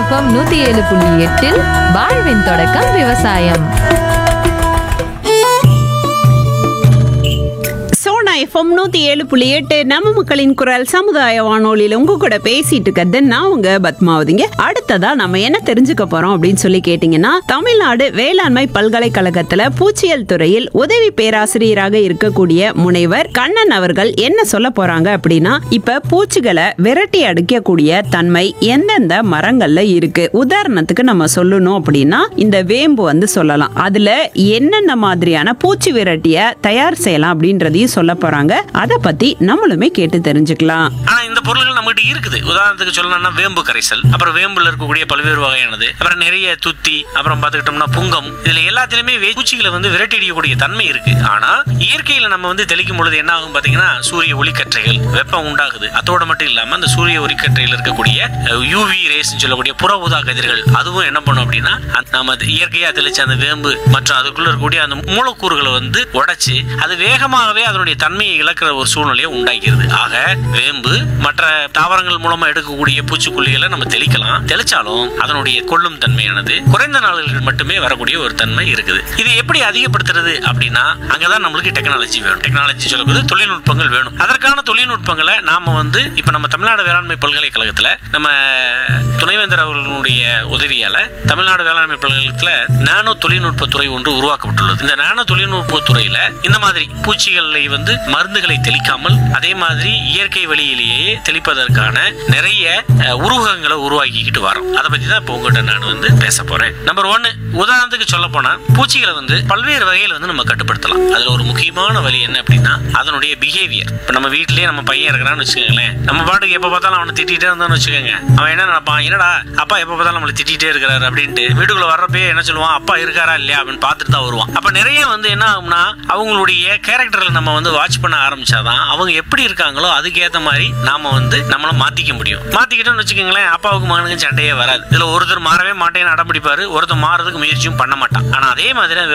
FM நூத்தி ஏழு புள்ளி எட்டில் வாழ்வின் தொடக்கம் விவசாயம் சோனா எஃப்எம் நூத்தி ஏழு புள்ளி எட்டு நம்ம மக்களின் குரல் சமுதாய வானொலியில உங்க கூட பேசிட்டு இருக்கிறது நான் உங்க பத்மாவதிங்க அடுத்ததா நம்ம என்ன தெரிஞ்சுக்க போறோம் அப்படின்னு சொல்லி கேட்டீங்கன்னா தமிழ்நாடு வேளாண்மை பல்கலைக்கழகத்துல பூச்சியல் துறையில் உதவி பேராசிரியராக இருக்கக்கூடிய முனைவர் கண்ணன் அவர்கள் என்ன சொல்ல போறாங்க அப்படின்னா இப்ப பூச்சிகளை விரட்டி அடிக்கக்கூடிய தன்மை எந்தெந்த மரங்கள்ல இருக்கு உதாரணத்துக்கு நம்ம சொல்லணும் அப்படின்னா இந்த வேம்பு வந்து சொல்லலாம் அதுல என்னென்ன மாதிரியான பூச்சி விரட்டிய தயார் செய்யலாம் அப்படின்றதையும் சொல்ல போறாங்க அதை பத்தி நம்மளுமே கேட்டு தெரிஞ்சுக்கலாம் ஆனா இந்த பொருள்கள் நம்மகிட்ட இருக்குது உதாரணத்துக்கு சொல்லணும்னா வேம்பு கரைசல் அப்புறம் வேம்புல இருக்கக்கூடிய பல்வேறு வகையானது அப்புறம் நிறைய துத்தி அப்புறம் பார்த்துக்கிட்டோம்னா புங்கம் இதுல எல்லாத்திலுமே வே- பூச்சிகளை வந்து விரட்டி அடிக்கக்கூடிய தன்மை இருக்கு ஆனா இயற்கையில நம்ம வந்து தெளிக்கும் பொழுது என்ன ஆகும் பாத்தீங்கன்னா சூரிய ஒளிக்கற்றைகள் வெப்பம் உண்டாகுது அதோட மட்டும் இல்லாம அந்த சூரிய ஒளிக்கற்றையில் இருக்கக்கூடிய யூவி ரேஸ் சொல்லக்கூடிய புற ஊதா கதிர்கள் அதுவும் என்ன பண்ணும் அப்படின்னா அந்த நம்ம அது இயற்கையா தெளிச்ச அந்த வேம்பு மற்றும் அதுக்குள்ள இருக்கக்கூடிய அந்த மூலக்கூறுகளை வந்து உடைச்சு அது வேகமாகவே அதனுடைய தன்மையை இழக்கிற ஒரு சூழ்நிலையை உண்டாக்கிறது ஆக வேம்பு மற்ற தாவரங்கள் மூலமா எடுக்கக்கூடிய பூச்சிக்கொல்லிகளை நம்ம தெளிக்கலாம் தெளிச்சாலும் அதனுடைய கொள்ளும் தன்மையானது குறைந்த நாள்களில் மட்டுமே வரக்கூடிய ஒரு தன்மை இருக்குது இது எப்படி அதிகப்படுத்துறது அப்படின்னா அங்கதான் நம்மளுக்கு டெக்னாலஜி வேணும் டெக்னாலஜி சொல்லக்கூடிய தொழில்நுட்பங்கள் வேணும் அதற்கான தொழில்நுட்பங்களை நாம வந்து இப்ப நம்ம தமிழ்நாடு வேளாண்மை பல்கலைக்கழகத்துல நம்ம துணைவேந்தர் அவர்களுடைய உதவியால தமிழ்நாடு வேளாண்மை பல்கலைக்கழகத்துல நானோ தொழில்நுட்ப துறை ஒன்று உருவாக்கப்பட்டுள்ளது இந்த நானோ தொழில்நுட்ப துறையில இந்த மாதிரி பூச்சிகளை வந்து மருந்துகளை தெளிக்காமல் அதே மாதிரி இயற்கை வழியிலேயே தெளிப்பதற்கான நிறைய அஹ், உருவகங்களை உருவாக்கிக்கிட்டு வரோம் அதை பத்தி தான் இப்போ உங்கள்கிட்ட நான் வந்து பேச போறேன் நம்பர் ஒன்னு உதாரணத்துக்கு சொல்ல போனா பூச்சிகளை வந்து பல்வேறு வகையில் வந்து நம்ம கட்டுப்படுத்தலாம் அதுல ஒரு முக்கியமான வழி என்ன அப்படின்னா அதனுடைய பிஹேவியர் இப்போ நம்ம வீட்லயே நம்ம பையன் இருக்கிறான்னு வச்சுக்கோங்களேன் நம்ம பாட்டுக்கு எப்போ பார்த்தாலும் அவனை திட்டிகிட்டே இருந்தான்னு வச்சுக்கோங்க அவன் என்ன நினைப்பான் என்னடா அப்பா எப்போ பார்த்தாலும் நம்மளை திட்டிகிட்டே இருக்கிறாரு அப்படின்ட்டு வீட்டுக்குள்ள வர்றப்பயே என்ன சொல்லுவான் அப்பா இருக்காரா இல்லையா அப்படின்னு பார்த்துட்டு தான் வருவான் அப்ப நிறைய வந்து என்ன ஆகும்னா அவங்களுடைய கேரக்டர்ல நம்ம வந்து வாட்ச் பண்ண ஆரம்பிச்சாதான் அவங்க எப்படி இருக்காங்களோ அதுக்கேற்ற மாதிரி நாம வந்து நம்மள மாத்திக்க முடியும் மாத்திக்கிட்டோம்னு வச்சுக்கோங்களேன் அப்பாவுக்கு மகனுக்கு சண்டையே வராது இதுல ஒருத்தர் மாறவே மாட்டேன்னு அடம் பிடிப்பாரு ஒருத்தர் மாறதுக்கு முயற்சியும் பண்ண மாட்டான் ஆனா அதே மாதிரி